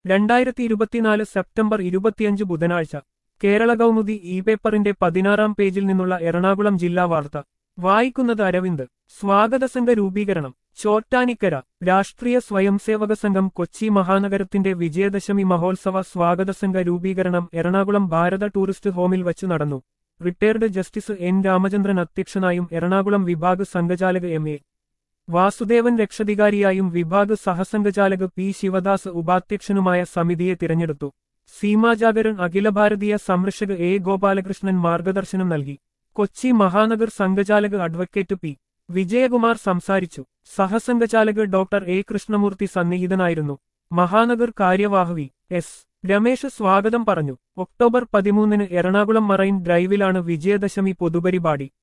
രണ്ടായിരത്തി ഇരുപത്തിനാല് സെപ്റ്റംബർ ഇരുപത്തിയഞ്ച് ബുധനാഴ്ച കേരള കൗമുദി ഇ പേപ്പറിന്റെ പതിനാറാം പേജിൽ നിന്നുള്ള എറണാകുളം ജില്ലാ വാർത്ത വായിക്കുന്നത് അരവിന്ദ് സ്വാഗതസംഘ രൂപീകരണം ചോറ്റാനിക്കര രാഷ്ട്രീയ സ്വയംസേവക സംഘം കൊച്ചി മഹാനഗരത്തിന്റെ വിജയദശമി മഹോത്സവ സ്വാഗതസംഘ രൂപീകരണം എറണാകുളം ഭാരത ടൂറിസ്റ്റ് ഹോമിൽ വച്ച് നടന്നു റിട്ടയർഡ് ജസ്റ്റിസ് എൻ രാമചന്ദ്രൻ അധ്യക്ഷനായും എറണാകുളം വിഭാഗ് സംഘചാലക എം എ വാസുദേവൻ രക്ഷാധികാരിയായും വിഭാഗ് സഹസംഘചാലക് പി ശിവദാസ് ഉപാധ്യക്ഷനുമായ സമിതിയെ തിരഞ്ഞെടുത്തു സീമാജാഗരൻ അഖില ഭാരതീയ സംരക്ഷക എ ഗോപാലകൃഷ്ണൻ മാർഗദർശനം നൽകി കൊച്ചി മഹാനഗർ സംഘചാലക് അഡ്വക്കേറ്റ് പി വിജയകുമാർ സംസാരിച്ചു സഹസംഘചാലക് ഡോക്ടർ എ കൃഷ്ണമൂർത്തി സന്നിഹിതനായിരുന്നു മഹാനഗർ കാര്യവാഹവി എസ് രമേശ് സ്വാഗതം പറഞ്ഞു ഒക്ടോബർ പതിമൂന്നിന് എറണാകുളം മറൈൻ ഡ്രൈവിലാണ് വിജയദശമി പൊതുപരിപാടി